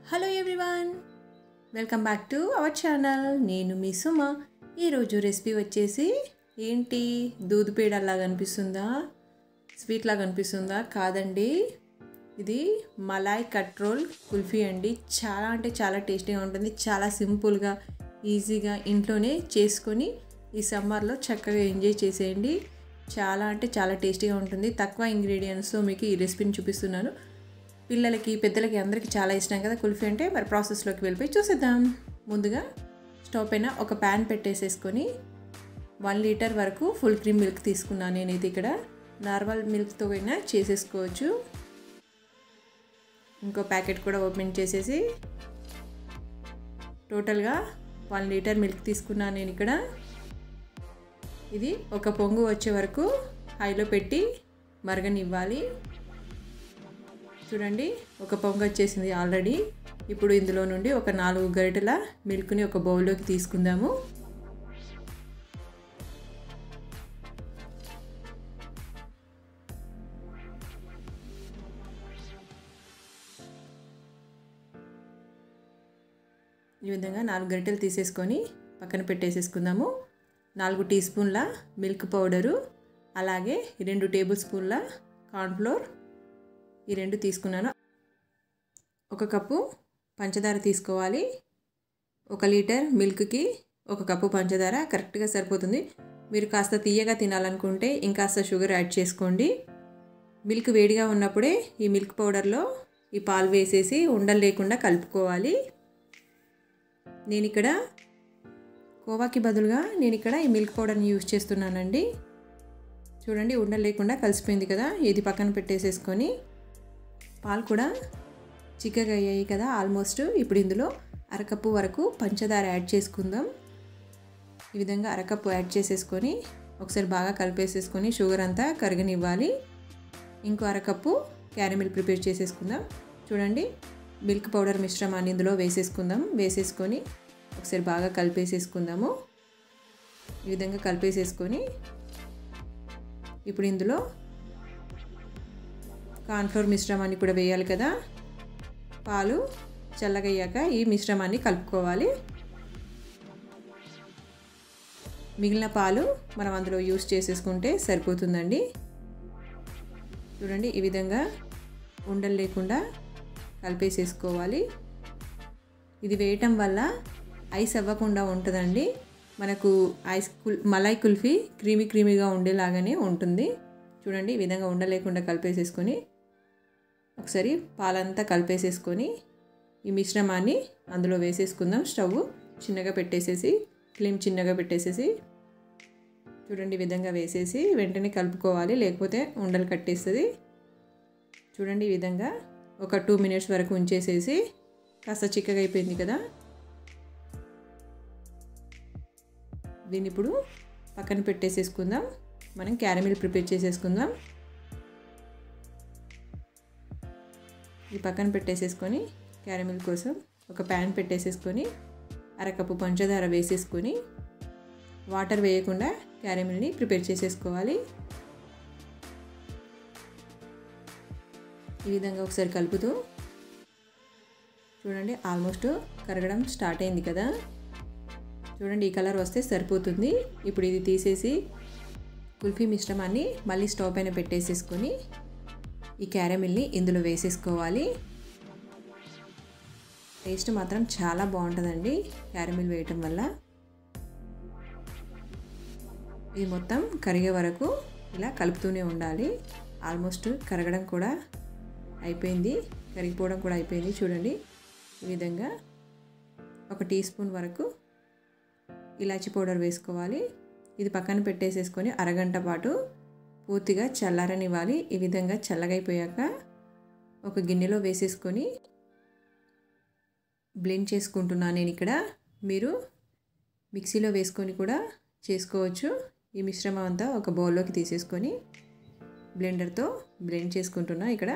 hello everyone welcome back to our channel నేను మీ సుమ ఈరోజు రెసిపీ వచ్చేసి ఏంటి దూద్ పేడలాగా అనిపిస్తుందా స్వీట్ లాగా అనిపిస్తుందా కాదండి ఇది మలాయ్ కట్రోల్ కుల్ఫీ అండి చాలా అంటే చాలా టేస్టీగా ఉంటుంది చాలా సింపుల్గా ఈజీగా ఇంట్లోనే చేసుకొని ఈ సమ్మర్లో చక్కగా ఎంజాయ్ చేసేయండి చాలా అంటే చాలా టేస్టీగా ఉంటుంది తక్కువ ఇంగ్రీడియంట్స్తో మీకు ఈ రెసిపీని చూపిస్తున్నాను పిల్లలకి పెద్దలకి అందరికీ చాలా ఇష్టం కదా కుల్ఫీ అంటే మరి ప్రాసెస్లోకి వెళ్ళిపోయి చూసేద్దాం ముందుగా స్టవ్ పైన ఒక ప్యాన్ పెట్టేసేసుకొని వన్ లీటర్ వరకు ఫుల్ క్రీమ్ మిల్క్ తీసుకున్నాను నేనైతే ఇక్కడ నార్మల్ మిల్క్తో అయినా చేసేసుకోవచ్చు ఇంకో ప్యాకెట్ కూడా ఓపెన్ చేసేసి టోటల్గా వన్ లీటర్ మిల్క్ తీసుకున్నాను నేను ఇక్కడ ఇది ఒక పొంగు వచ్చే వరకు హైలో పెట్టి మరగనివ్వాలి చూడండి ఒక పొంగు వచ్చేసింది ఆల్రెడీ ఇప్పుడు ఇందులో నుండి ఒక నాలుగు గరిటెల మిల్క్ని ఒక బౌల్లోకి తీసుకుందాము ఈ విధంగా నాలుగు గరిటెలు తీసేసుకొని పక్కన పెట్టేసేసుకుందాము నాలుగు టీ స్పూన్ల మిల్క్ పౌడరు అలాగే రెండు టేబుల్ స్పూన్ల కార్న్ఫ్లోర్ ఈ రెండు తీసుకున్నాను ఒక కప్పు పంచదార తీసుకోవాలి ఒక లీటర్ మిల్క్కి ఒక కప్పు పంచదార కరెక్ట్గా సరిపోతుంది మీరు కాస్త తీయగా తినాలనుకుంటే ఇంకాస్త షుగర్ యాడ్ చేసుకోండి మిల్క్ వేడిగా ఉన్నప్పుడే ఈ మిల్క్ పౌడర్లో ఈ పాలు వేసేసి ఉండలు లేకుండా కలుపుకోవాలి నేను ఇక్కడ కోవాకి బదులుగా నేను ఇక్కడ ఈ మిల్క్ పౌడర్ని యూజ్ చేస్తున్నానండి చూడండి ఉండలు లేకుండా కలిసిపోయింది కదా ఇది పక్కన పెట్టేసేసుకొని పాలు కూడా చిక్కగా అయ్యాయి కదా ఆల్మోస్ట్ ఇప్పుడు ఇందులో అరకప్పు వరకు పంచదార యాడ్ చేసుకుందాం ఈ విధంగా అరకప్పు యాడ్ చేసేసుకొని ఒకసారి బాగా కలిపేసేసుకొని షుగర్ అంతా కరగనివ్వాలి ఇంకో అరకప్పు క్యారమిల్ ప్రిపేర్ చేసేసుకుందాం చూడండి మిల్క్ పౌడర్ మిశ్రమాన్ని ఇందులో వేసేసుకుందాం వేసేసుకొని ఒకసారి బాగా కలిపేసేసుకుందాము ఈ విధంగా కలిపేసేసుకొని ఇప్పుడు ఇందులో కార్న్ఫ్లోర్ మిశ్రమాన్ని కూడా వేయాలి కదా పాలు చల్లగయ్యాక ఈ మిశ్రమాన్ని కలుపుకోవాలి మిగిలిన పాలు మనం అందులో యూస్ చేసేసుకుంటే సరిపోతుందండి చూడండి ఈ విధంగా ఉండలు లేకుండా కలిపేసేసుకోవాలి ఇది వేయటం వల్ల ఐస్ అవ్వకుండా ఉంటుందండి మనకు ఐస్ కుల్ మలై కుల్ఫీ క్రీమీ క్రీమీగా ఉండేలాగానే ఉంటుంది చూడండి ఈ విధంగా ఉండలేకుండా కలిపేసేసుకొని ఒకసారి పాలంతా కలిపేసేసుకొని ఈ మిశ్రమాన్ని అందులో వేసేసుకుందాం స్టవ్ చిన్నగా పెట్టేసేసి ఫ్లేమ్ చిన్నగా పెట్టేసేసి చూడండి ఈ విధంగా వేసేసి వెంటనే కలుపుకోవాలి లేకపోతే ఉండలు కట్టేస్తుంది చూడండి ఈ విధంగా ఒక టూ మినిట్స్ వరకు ఉంచేసేసి కాస్త చిక్కగా అయిపోయింది కదా దీన్ని ఇప్పుడు పక్కన పెట్టేసేసుకుందాం మనం క్యారమిల్ ప్రిపేర్ చేసేసుకుందాం ఇది పక్కన పెట్టేసేసుకొని క్యారమిల్ కోసం ఒక ప్యాన్ పెట్టేసేసుకొని అరకప్పు పంచదార వేసేసుకొని వాటర్ వేయకుండా క్యారమిల్ని ప్రిపేర్ చేసేసుకోవాలి ఈ విధంగా ఒకసారి కలుపుతూ చూడండి ఆల్మోస్ట్ కరగడం స్టార్ట్ అయింది కదా చూడండి ఈ కలర్ వస్తే సరిపోతుంది ఇప్పుడు ఇది తీసేసి కుల్ఫీ మిశ్రమాన్ని మళ్ళీ స్టవ్ పైన పెట్టేసేసుకొని ఈ క్యారమిల్ని ఇందులో వేసేసుకోవాలి టేస్ట్ మాత్రం చాలా బాగుంటుందండి క్యారమిల్ వేయటం వల్ల ఇది మొత్తం కరిగే వరకు ఇలా కలుపుతూనే ఉండాలి ఆల్మోస్ట్ కరగడం కూడా అయిపోయింది కరిగిపోవడం కూడా అయిపోయింది చూడండి ఈ విధంగా ఒక టీ స్పూన్ వరకు ఇలాచి పౌడర్ వేసుకోవాలి ఇది పక్కన పెట్టేసేసుకొని అరగంట పాటు పూర్తిగా చల్లారనివ్వాలి ఈ విధంగా చల్లగైపోయాక ఒక గిన్నెలో వేసేసుకొని బ్లెండ్ చేసుకుంటున్నాను నేను ఇక్కడ మీరు మిక్సీలో వేసుకొని కూడా చేసుకోవచ్చు ఈ మిశ్రమం అంతా ఒక బౌల్లోకి తీసేసుకొని బ్లెండర్తో బ్లెండ్ చేసుకుంటున్నా ఇక్కడ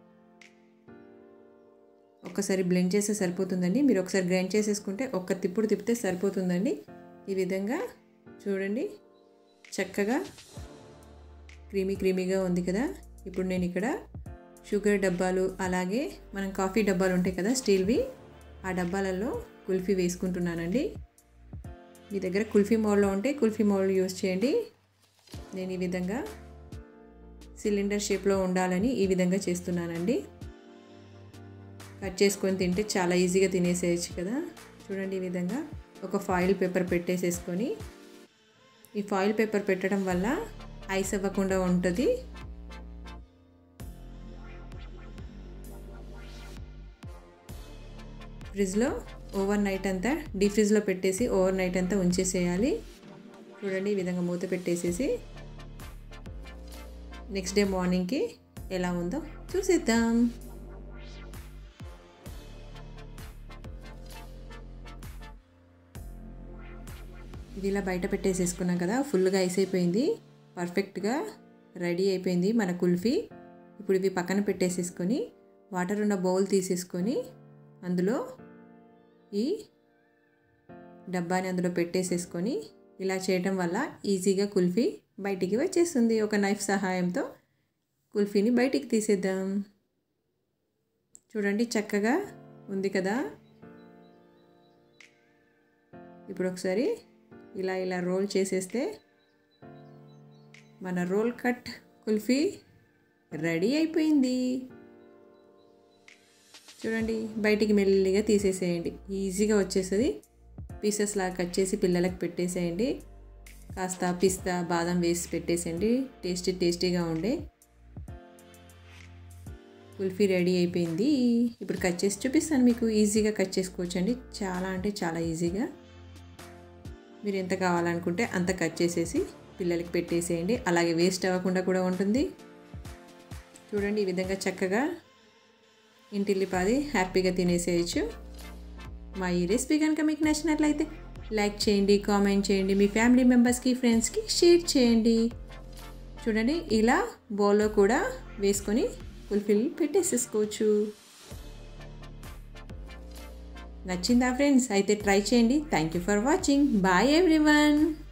ఒక్కసారి బ్లెండ్ చేస్తే సరిపోతుందండి మీరు ఒకసారి గ్రైండ్ చేసేసుకుంటే ఒక్క తిప్పుడు తిప్పితే సరిపోతుందండి ఈ విధంగా చూడండి చక్కగా క్రీమీ క్రీమీగా ఉంది కదా ఇప్పుడు నేను ఇక్కడ షుగర్ డబ్బాలు అలాగే మనం కాఫీ డబ్బాలు ఉంటాయి కదా స్టీల్వి ఆ డబ్బాలలో కుల్ఫీ వేసుకుంటున్నానండి మీ దగ్గర కుల్ఫీ మోల్డ్లో ఉంటే కుల్ఫీ మోల్డ్ యూస్ చేయండి నేను ఈ విధంగా సిలిండర్ షేప్లో ఉండాలని ఈ విధంగా చేస్తున్నానండి కట్ చేసుకొని తింటే చాలా ఈజీగా తినేసేయచ్చు కదా చూడండి ఈ విధంగా ఒక ఫాయిల్ పేపర్ పెట్టేసేసుకొని ఈ ఫాయిల్ పేపర్ పెట్టడం వల్ల ఐస్ అవ్వకుండా ఉంటుంది ఫ్రిడ్జ్లో ఓవర్ నైట్ అంతా డీ ఫ్రిడ్జ్లో పెట్టేసి ఓవర్ నైట్ అంతా ఉంచేసేయాలి చూడండి ఈ విధంగా మూత పెట్టేసేసి నెక్స్ట్ డే మార్నింగ్కి ఎలా ఉందో చూసేద్దాం ఇది ఇలా బయట పెట్టేసేసుకున్నాం కదా ఫుల్గా ఐస్ అయిపోయింది పర్ఫెక్ట్గా రెడీ అయిపోయింది మన కుల్ఫీ ఇప్పుడు ఇవి పక్కన పెట్టేసేసుకొని వాటర్ ఉన్న బౌల్ తీసేసుకొని అందులో ఈ డబ్బాని అందులో పెట్టేసేసుకొని ఇలా చేయటం వల్ల ఈజీగా కుల్ఫీ బయటికి వచ్చేస్తుంది ఒక నైఫ్ సహాయంతో కుల్ఫీని బయటికి తీసేద్దాం చూడండి చక్కగా ఉంది కదా ఇప్పుడు ఒకసారి ఇలా ఇలా రోల్ చేసేస్తే మన రోల్ కట్ కుల్ఫీ రెడీ అయిపోయింది చూడండి బయటికి మెల్లిగా తీసేసేయండి ఈజీగా వచ్చేస్తుంది పీసెస్ లాగా కట్ చేసి పిల్లలకు పెట్టేసేయండి కాస్త పిస్తా బాదం వేసి పెట్టేసేయండి టేస్టీ టేస్టీగా ఉండే కుల్ఫీ రెడీ అయిపోయింది ఇప్పుడు కట్ చేసి చూపిస్తాను మీకు ఈజీగా కట్ చేసుకోవచ్చండి చాలా అంటే చాలా ఈజీగా మీరు ఎంత కావాలనుకుంటే అంత కట్ చేసేసి పిల్లలకి పెట్టేసేయండి అలాగే వేస్ట్ అవ్వకుండా కూడా ఉంటుంది చూడండి ఈ విధంగా చక్కగా ఇంటిల్లిపాది హ్యాపీగా తినేసేయచ్చు మా ఈ రెసిపీ కనుక మీకు నచ్చినట్లయితే లైక్ చేయండి కామెంట్ చేయండి మీ ఫ్యామిలీ మెంబర్స్కి ఫ్రెండ్స్కి షేర్ చేయండి చూడండి ఇలా బౌల్లో కూడా వేసుకొని ఫుల్ఫిల్ పెట్టేసేసుకోవచ్చు నచ్చిందా ఫ్రెండ్స్ అయితే ట్రై చేయండి thank you for watching bye everyone